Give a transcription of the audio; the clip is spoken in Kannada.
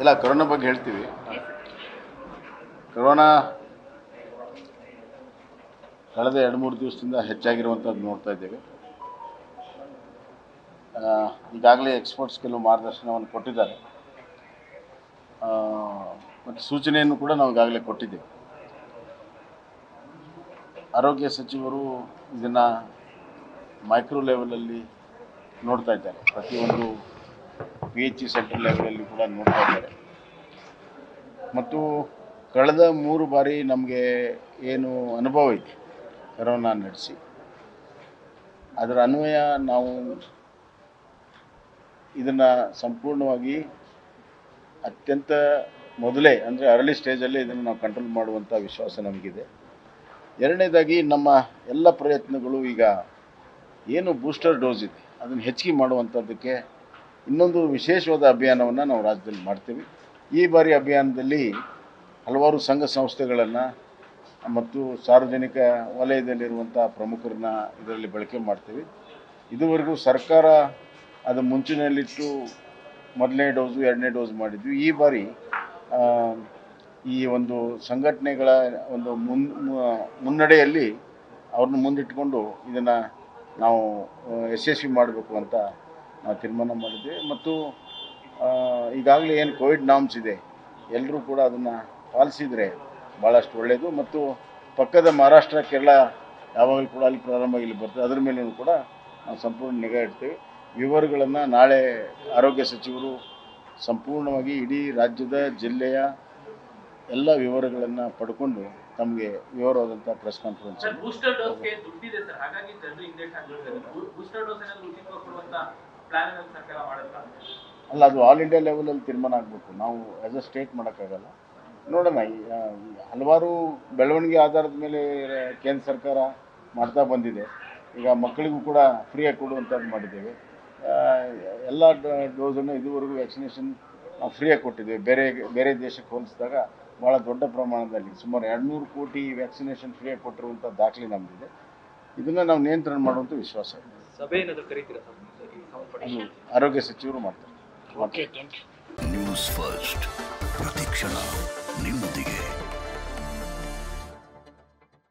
ಇಲ್ಲ ಕೊರೋನಾ ಬಗ್ಗೆ ಹೇಳ್ತೀವಿ ಕೊರೋನಾ ಕಳೆದ ಎರಡು ಮೂರು ದಿವಸದಿಂದ ಹೆಚ್ಚಾಗಿರುವಂಥದ್ದು ನೋಡ್ತಾ ಇದ್ದೇವೆ ಆ, ಈಗಾಗಲೇ ಎಕ್ಸ್ಪರ್ಟ್ಸ್ ಕೆಲವು ಮಾರ್ಗದರ್ಶನವನ್ನು ಕೊಟ್ಟಿದ್ದಾರೆ ಆ, ಮತ್ತು ಸೂಚನೆಯನ್ನು ಕೂಡ ನಾವು ಈಗಾಗಲೇ ಕೊಟ್ಟಿದ್ದೇವೆ ಆರೋಗ್ಯ ಸಚಿವರು ಇದನ್ನು ಮೈಕ್ರೋ ಲೆವೆಲಲ್ಲಿ ನೋಡ್ತಾ ಇದ್ದಾರೆ ಪ್ರತಿಯೊಂದು ಪಿ ಎಚ್ ಇ ಸೆಂಟರ್ ಲೆವೆಲಲ್ಲಿ ಕೂಡ ನೋಡ್ತಾ ಇದ್ದಾರೆ ಮತ್ತು ಕಳೆದ ಮೂರು ಬಾರಿ ನಮಗೆ ಏನು ಅನುಭವ ಇದೆ ಕರೋನಾ ನಡೆಸಿ ಅದರ ಅನ್ವಯ ನಾವು ಇದನ್ನು ಸಂಪೂರ್ಣವಾಗಿ ಅತ್ಯಂತ ಮೊದಲೇ ಅಂದರೆ ಅರ್ಲಿ ಸ್ಟೇಜಲ್ಲೇ ಇದನ್ನು ನಾವು ಕಂಟ್ರೋಲ್ ಮಾಡುವಂಥ ವಿಶ್ವಾಸ ನಮಗಿದೆ ಎರಡನೇದಾಗಿ ನಮ್ಮ ಎಲ್ಲ ಪ್ರಯತ್ನಗಳು ಈಗ ಏನು ಬೂಸ್ಟರ್ ಡೋಸ್ ಇದೆ ಅದನ್ನು ಹೆಚ್ಚಿಗೆ ಮಾಡುವಂಥದ್ದಕ್ಕೆ ಇನ್ನೊಂದು ವಿಶೇಷವಾದ ಅಭಿಯಾನವನ್ನು ನಾವು ರಾಜ್ಯದಲ್ಲಿ ಮಾಡ್ತೀವಿ ಈ ಬಾರಿ ಅಭಿಯಾನದಲ್ಲಿ ಹಲವಾರು ಸಂಘ ಸಂಸ್ಥೆಗಳನ್ನು ಮತ್ತು ಸಾರ್ವಜನಿಕ ವಲಯದಲ್ಲಿರುವಂಥ ಪ್ರಮುಖರನ್ನ ಇದರಲ್ಲಿ ಬಳಕೆ ಮಾಡ್ತೀವಿ ಇದುವರೆಗೂ ಸರ್ಕಾರ ಅದು ಮುಂಚಿನಲ್ಲಿಟ್ಟು ಮೊದಲನೇ ಡೋಸು ಎರಡನೇ ಡೋಸ್ ಮಾಡಿದ್ವಿ ಈ ಬಾರಿ ಆ, ಈ ಒಂದು ಸಂಘಟನೆಗಳ ಒಂದು ಮುನ್ ಮು- ಮುನ್ನಡೆಯಲ್ಲಿ ಅವ್ರನ್ನ ಮುಂದಿಟ್ಕೊಂಡು ಇದನ್ನು ನಾವು ಆ, ಯಶಸ್ವಿ ಮಾಡಬೇಕು ಅಂತ ನಾವು ತೀರ್ಮಾನ ಮಾಡಿದ್ವಿ ಮತ್ತು ಆ, ಈಗಾಗಲೇ ಏನು ಕೋವಿಡ್ ನಾಮ್ಸ್ ಇದೆ ಎಲ್ಲರೂ ಕೂಡ ಅದನ್ನು ಪಾಲಿಸಿದರೆ ಭಾಳಷ್ಟು ಒಳ್ಳೆಯದು ಮತ್ತು ಪಕ್ಕದ ಮಹಾರಾಷ್ಟ್ರ ಕೇರಳ ಯಾವಾಗಲೂ ಕೂಡ ಅಲ್ಲಿ ಪ್ರಾರಂಭ ಇಲ್ಲಿ ಬರ್ತದೆ ಅದರ ಮೇಲೂ ಕೂಡ ನಾವು ಸಂಪೂರ್ಣ ನಿಗಾ ಇಡ್ತೇವೆ ವಿವರಗಳನ್ನು ನಾಳೆ ಆರೋಗ್ಯ ಸಚಿವರು ಸಂಪೂರ್ಣವಾಗಿ ಇಡೀ ರಾಜ್ಯದ ಜಿಲ್ಲೆಯ ಎಲ್ಲ ವಿವರಗಳನ್ನು ಪಡ್ಕೊಂಡು ತಮಗೆ ವಿವರವಾದಂಥ ಪ್ರೆಸ್ ಕಾನ್ಫರೆನ್ಸ್ ಸರ್ ಬೂಸ್ಟರ್ ಡೋಸ್ಗೆ ದುಡ್ಡಿದೆ ಸರ್ ಹಾಗಾಗಿ ಜನರು ಇಂಜೆಕ್ಟ್ ಆಗಿರ್ತಾರೆ ಬೂಸ್ಟರ್ ಡೋಸ್ ಏನಾದ್ರು ಉಚಿತವಾಗಿ ಕೊಡುವಂತ ಪ್ಲಾನ್ ಏನಾದ್ರು ಸರ್ಕಾರ ಮಾಡುತ್ತಾ ಅಲ್ಲ ಅದು ಆಲ್ ಇಂಡಿಯಾ ಲೆವೆಲಲ್ಲಿ ತೀರ್ಮಾನ ಆಗಬೇಕು ನಾವು ಆ್ಯಸ್ ಅ ಸ್ಟೇಟ್ ಮಾಡೋಕ್ಕಾಗಲ್ಲ ನೋಡೋಣ ಈ, ಆ, ಈ ಹಲವಾರು ಬೆಳವಣಿಗೆ ಆಧಾರದ ಮೇಲೆ ಕೇಂದ್ರ ಸರ್ಕಾರ ಮಾಡ್ತಾ ಬಂದಿದೆ ಈಗ ಮಕ್ಕಳಿಗೂ ಕೂಡ ಫ್ರೀಯಾಗಿ ಕೊಡುವಂಥದ್ದು ಮಾಡಿದ್ದೇವೆ ಆ, ಎಲ್ಲ ಡೋಸನ್ನು ಇದುವರೆಗೂ ವ್ಯಾಕ್ಸಿನೇಷನ್ ನಾವು ಫ್ರೀಯಾಗಿ ಕೊಟ್ಟಿದ್ದೇವೆ ಬೇರೆ ಬೇರೆ ದೇಶಕ್ಕೆ ಹೋಲಿಸಿದಾಗ ಭಾಳ ದೊಡ್ಡ ಪ್ರಮಾಣದಲ್ಲಿ ಸುಮಾರು ಎರಡುನೂರು ಕೋಟಿ ವ್ಯಾಕ್ಸಿನೇಷನ್ ಫ್ರೀಯಾಗಿ ಕೊಟ್ಟಿರುವಂಥ ದಾಖಲೆ ನಮ್ಮದಿದೆ ಇದನ್ನು ನಾವು ನಿಯಂತ್ರಣ ಮಾಡುವಂಥ ವಿಶ್ವಾಸ ಇದೆ ಸಭೆ ಏನಾದ್ರು ಕರೀತೀರಾ ಸಂಬಂಧಪಟ್ಟ ಅದು ಆರೋಗ್ಯ ಸಚಿವರು ಮಾಡ್ತಾರೆ ನ್ಯೂಸ್ ಫಸ್ಟ್ ಪ್ರತಿಕ್ಷಣ ನಿಮ್ಮೊಂದಿಗೆ